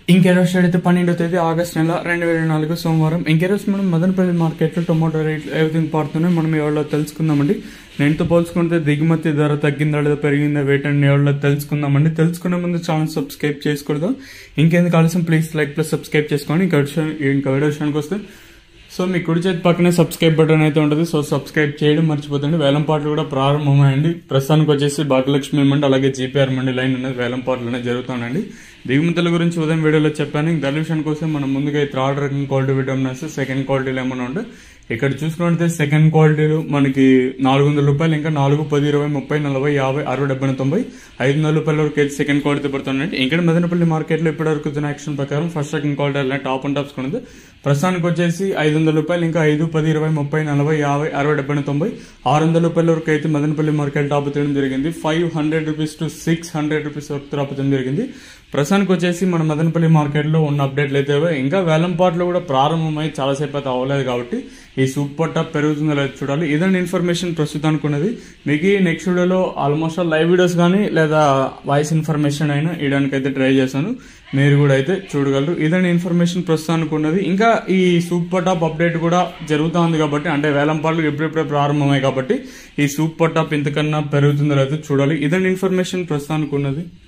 ఇంకే రోజు అయితే పన్నెండో తేదీ ఆగస్ట్ నెల రెండు వేల నాలుగు సోమవారం ఇంకే రోజు మనం మదనపల్లి మార్కెట్లో టొమాటో రేట్లు ఏ విధంగా పడుతున్నాయో మనం ఎవరిలో తెలుసుకుందామండి నేనుతో పోల్చుకుంటే దిగుమతి ధర తగ్గిందా లేదా పెరిగిందా వేటని ఎవరిలో తెలుసుకుందామండి తెలుసుకునే ముందు ఛానల్ సబ్స్క్రైబ్ చేసుకూడదు ఇంకెందుకు ఆలస్యం ప్లీజ్ లైక్ ప్లస్ సబ్స్క్రైబ్ చేసుకోండి ఇంకా విషయం- ఇంకా వీడియో విషయానికి వస్తే సో మీ కుడి చేతి పక్కనే సబ్స్క్రైబ్ బటన్ అయితే ఉంటుంది సో సబ్స్క్రైబ్ చేయడం మర్చిపోతుంది వేలం పాటలు కూడా ప్రారంభమయ్యండి ప్రస్తుతానికి వచ్చేసి భాగ్యలక్ష్మి మండి అలాగే జీపీఆర్ మండి లైన్ అనేది వేలం పాటలు అనేది జరుగుతుందండి దిగుమతుల గురించి ఉదయం వీడియోలో చెప్పాను ఇంకా ధర విషయానికి కోసం మనం ముందుగా అయితే థర్డ్ రకం క్వాలిటీ విటమిన్స్ సెకండ్ క్వాలిటీలు ఏమైనా ఉంటే ఇక్కడ చూసుకుంటే సెకండ్ క్వాలిటీలు మనకి నాలుగు వందల రూపాయలు ఇంకా నాలుగు పది ఇరవై ముప్పై నలభై యాభై అరవై డెబ్బై తొంభై ఐదు వందల రూపాయల వరకు అయితే సెకండ్ క్వాలిటీ పడుతున్నాయి ఇక్కడ మదనపల్లి మార్కెట్లో ఇప్పటి వరకు వచ్చిన యాక్షన్ ప్రకారం ఫస్ట్ సెకండ్ క్వాలిటీ అలా టాప్ అండ్ టాప్స్ కొన్నది ప్రస్తుతానికి వచ్చేసి ఐదు వందల రూపాయలు ఇంకా ఐదు పది ఇరవై ముప్పై నలభై యాభై అరవై డెబ్బై తొంభై ఆరు వందల రూపాయల వరకు అయితే మదనపల్లి మార్కెట్ టాప్ తీయడం జరిగింది five hundred rupees to six hundred rupees వరకు టాప్ తీయడం జరిగింది ప్రస్తుతానికి వచ్చేసి మన మదనపల్లి మార్కెట్లో ఉన్న అప్డేట్లు అయితే ఇవే. ఇంకా వేలంపాట్లు కూడా ప్రారంభమై చాలాసేపు అయితే అవ్వలేదు కాబట్టి ఈ సూపర్ టాప్ పెరుగుతుందో లేదో చూడాలి ఇదండి ఇన్ఫర్మేషన్ ప్రస్తుతానికి ఉన్నది మీకు ఈ నెక్స్ట్ వీడియోలో ఆల్మోస్ట్ లైవ్ వీడియోస్ కానీ లేదా వాయిస్ ఇన్ఫర్మేషన్ అయినా ఇవ్వడానికి అయితే ట్రై చేశాను మీరు కూడా అయితే చూడగలరు ఇదండి ఇన్ఫర్మేషన్ ప్రస్తుతానికి ఉన్నది ఇంకా ఈ సూపర్ టాప్ అప్డేట్ కూడా జరుగుతూ ఉంది కాబట్టి అంటే వేలంపాట్లు ఎప్పుడెప్పుడే ప్రారంభమయ్యాయి కాబట్టి ఈ సూపర్ టాప్ ఇంతకన్నా పెరుగుతుందో లేదో చూడాలి ఇదండి ఇన్ఫర్మేషన్ ప్రస్తుతానికి ఉన్నది